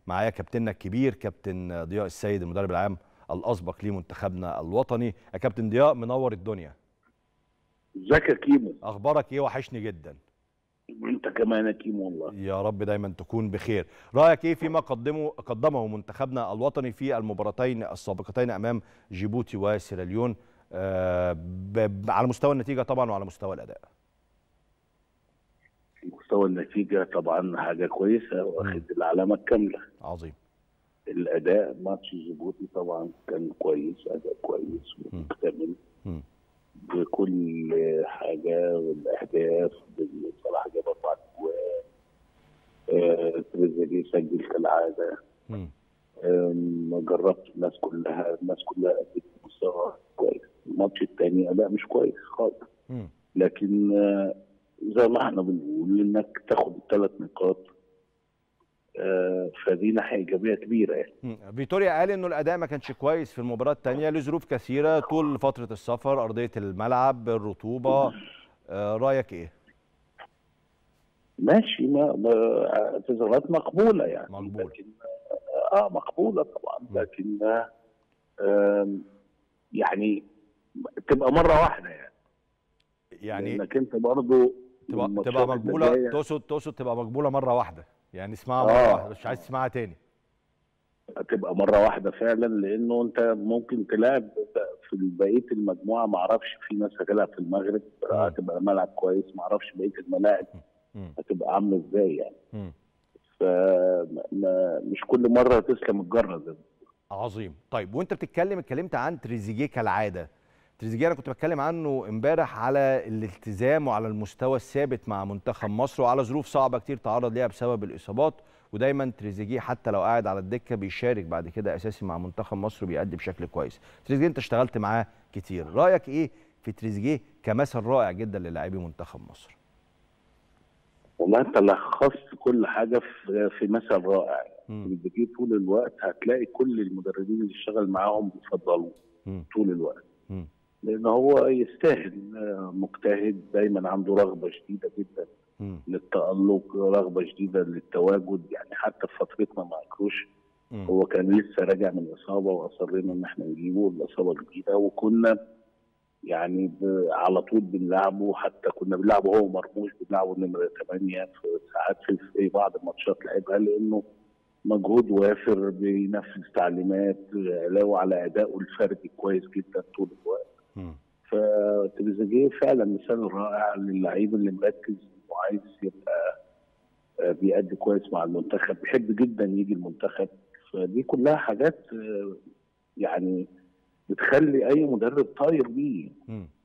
معايا كابتننا الكبير كابتن ضياء السيد المدرب العام الاسبق لمنتخبنا الوطني يا كابتن ضياء منور الدنيا ازيك يا كيمو اخبارك ايه وحشني جدا انت كمان يا كيمو والله يا رب دايما تكون بخير رايك ايه فيما قدمه قدمه منتخبنا الوطني في المباراتين السابقتين امام جيبوتي وسيراليون آه ب- على مستوى النتيجه طبعا وعلى مستوى الاداء في مستوى النتيجه طبعا حاجه كويسه واخد العلامه الكامله عظيم الاداء ماتش جيبوتي طبعا كان كويس اداء كويس ومكتمل مم. بكل حاجه والاهداف صلاح جاب اربع اجوان آه، تريزيجيه سجل كالعاده مم. آم، جربت الناس كلها الناس كلها قدمت مستوى كويس الماتش الثاني اداء مش كويس خالص مم. لكن آه، زي ما احنا بنقول انك تاخد الثلاث نقاط آه، فدي ناحيه ايجابيه كبيره يعني مم. فيتوريا قال انه الاداء ما كانش كويس في المباراه الثانيه لظروف كثيره طول فتره السفر ارضيه الملعب الرطوبه آه رايك ايه ماشي ما ما- اعتذارات مقبوله يعني مقبولة. لكن اه مقبوله طبعا لكن آه، آم، يعني تبقى مره واحده يعني يعني انك انت برضه تبقى الماتشات تبقى اللي مقبوله جاية تقصد تقصد تبقى مقبوله مره واحده يعني اسمعها مره آه. واحده مش عايز تسمعها تاني هتبقى مره واحده فعلا لانه انت ممكن تلعب في بقيه المجموعه ما اعرفش في ناس هتلعب في المغرب هتبقى ملعب كويس ما اعرفش بقيه الملاعب مم. هتبقى عامله ازاي يعني مم. فمش كل مره تسلم الجره زي ما عظيم طيب وانت بتتكلم اتكلمت عن تريزيجيه كالعاده تريزيجيه انا كنت بتكلم عنه امبارح على الالتزام وعلى المستوى الثابت مع منتخب مصر وعلى ظروف صعبه كتير تعرض ليها بسبب الاصابات ودايما تريزيجيه حتى لو قاعد على الدكه بيشارك بعد كده اساسي مع منتخب مصر وبيأدي بشكل كويس تريزيجيه انت اشتغلت معاه كتير رايك ايه في تريزيجيه كمثل رائع جدا للاعبي منتخب مصر والله انت لخصت كل حاجه في في مثل رائع مم. بتجي طول الوقت هتلاقي كل المدربين اللي اشتغل معاهم بيفضلوه مم. طول الوقت مم. لان هو يستاهل آه، مجتهد دايما عنده رغبه شديده جدا مم. للتألق رغبه شديده للتواجد يعني حتى في فترتنا مع كروش مم. هو كان لسه راجع من اصابه واصرينا ان احنا نجيبه الاصابه الجديده وكنا يعني ب- على طول بنلعبه حتى كنا بنلعبه هو مرموش بنلعبه نمره 8 في ساعات في, في بعض الماتشات لعبها لانه مجهود وافر بينفذ تعليمات علاوه على ادائه الفردي كويس جدا طول الوقت مم. فتريزيجيه فعلا مثال رائع للعيب اللي مركز وعايز يبقى آه، بيأدي كويس مع المنتخب بيحب جدا يجي المنتخب فدي كلها حاجات آه، يعني بتخلي اي مدرب طاير بيه مم.